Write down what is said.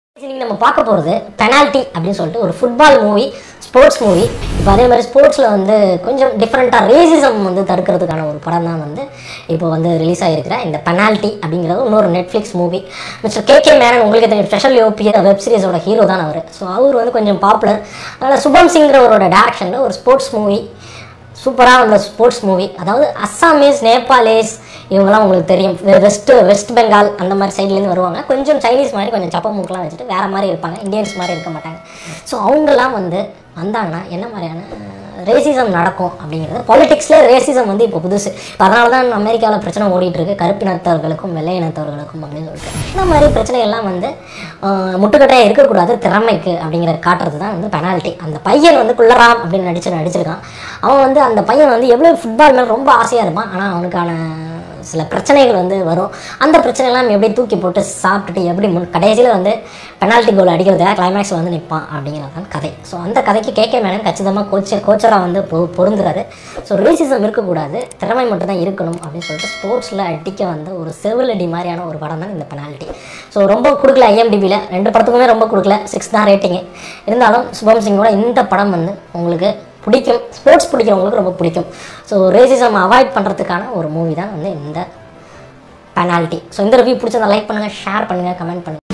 இன்னைக்கு நம்ம பார்க்க போகிறது பெனால்ட்டி அப்படின்னு சொல்லிட்டு ஒரு ஃபுட்பால் மூவி ஸ்போர்ட்ஸ் மூவி இப்போ அதே மாதிரி ஸ்போர்ட்ஸில் வந்து கொஞ்சம் டிஃப்ரெண்ட்டாக ரேசிசம் வந்து தடுக்கிறதுக்கான ஒரு படம் தான் வந்து இப்போ வந்து ரிலீஸ் ஆகிருக்கிற இந்த பெனால்ட்டி அப்படிங்கிறது இன்னொரு Netflix movie mister K K Menon உங்களுக்கு தெரியும் ஸ்பெஷல் யோபி வெப் சீரிஸோட ஹீரோ தான் அவர் ஸோ அவர் வந்து கொஞ்சம் பாப்புலர் அதனால் சுபம் சிங்கிறவரோட டேரக்ஷனில் ஒரு ஸ்போர்ட்ஸ் மூவி சூப்பராக உள்ள ஸ்போர்ட்ஸ் மூவி அதாவது அஸ்ஸாமீஸ் நேபாளேஸ் இவங்கெல்லாம் உங்களுக்கு தெரியும் வெஸ்ட் வெஸ்ட் பெங்கால் அந்த மாதிரி சைட்லேருந்து வருவாங்க கொஞ்சம் சைனீஸ் மாதிரி கொஞ்சம் சப்ப மூக்கெலாம் வச்சுட்டு வேறு மாதிரி இருப்பாங்க இந்தியன்ஸ் மாதிரி இருக்க மாட்டாங்க ஸோ அவங்கெல்லாம் வந்து வந்தாங்கன்னா என்ன மாதிரியான ரேசிசம் நடக்கும் அப்படிங்கிறது பாலிடிக்ஸில் ரேசிசம் வந்து இப்போ புதுசு இப்போ அதனால தான் அமெரிக்காவில் பிரச்சனை ஓடிட்டு இருக்கு கருப்பினத்தவர்களுக்கும் வெள்ளை இனத்தவர்களுக்கும் அப்படின்னு சொல்லிட்டு இந்த மாதிரி பிரச்சனைகள்லாம் வந்து ஆஹ், முட்டுக்கட்டையாக இருக்கக்கூடாது திறமைக்கு அப்படிங்கிற காட்டுறது தான் வந்து பெனால்ட்டி அந்த பையன் வந்து குள்ளராம் அப்படின்னு நடிச்சு நடிச்சிருக்கான் அவன் வந்து அந்த பையன் வந்து எவ்வளோ ஃபுட்பால் மேலே ரொம்ப ஆசையாக இருப்பான் ஆனால் அவனுக்கான சில பிரச்சனைகள் வந்து வரும் அந்த பிரச்சனைலாம் எப்படி தூக்கி போட்டு சாப்பிட்டுட்டு எப்படி முன் கடைசியில் வந்து பெனால்ட்டி கோல் அடிக்கிறதுக்காக கிளைமேக்ஸில் வந்து நிற்பான் அப்படிங்கிறது தான் கதை ஸோ அந்த கதைக்கு கேகே மேனன் கச்சிதமாக கோச்ச கோச்சராக வந்து பொ பொருந்துறாரு ஸோ ரேசிசம் இருக்கக்கூடாது திறமை மட்டும் தான் இருக்கணும் அப்படின்னு சொல்லிட்டு ஸ்போர்ட்ஸில் அடிக்க வந்த ஒரு செவிலடி மாதிரியான ஒரு படம் தான் இந்த பெனால்ட்டி ஸோ ரொம்ப கொடுக்கல ஐஎம்டிபியில் ரெண்டு படத்துக்குமே ரொம்ப கொடுக்கல சிக்ஸ் தான் ரேட்டிங்கு இருந்தாலும் சுபம் சிங்கோட இந்த படம் வந்து உங்களுக்கு பிடிக்கும் ஸ்போர்ட்ஸ் பிடிக்கிறவங்களுக்கு ரொம்ப பிடிக்கும் ஸோ ரேசிசம் அவாய்ட் பண்ணுறதுக்கான ஒரு மூவி தான் வந்து இந்த பெனால்ட்டி ஸோ இந்த ரிவ்யூ பிடிச்சதை லைக் பண்ணுங்கள் ஷேர் பண்ணுங்கள் கமெண்ட் பண்ணுங்கள்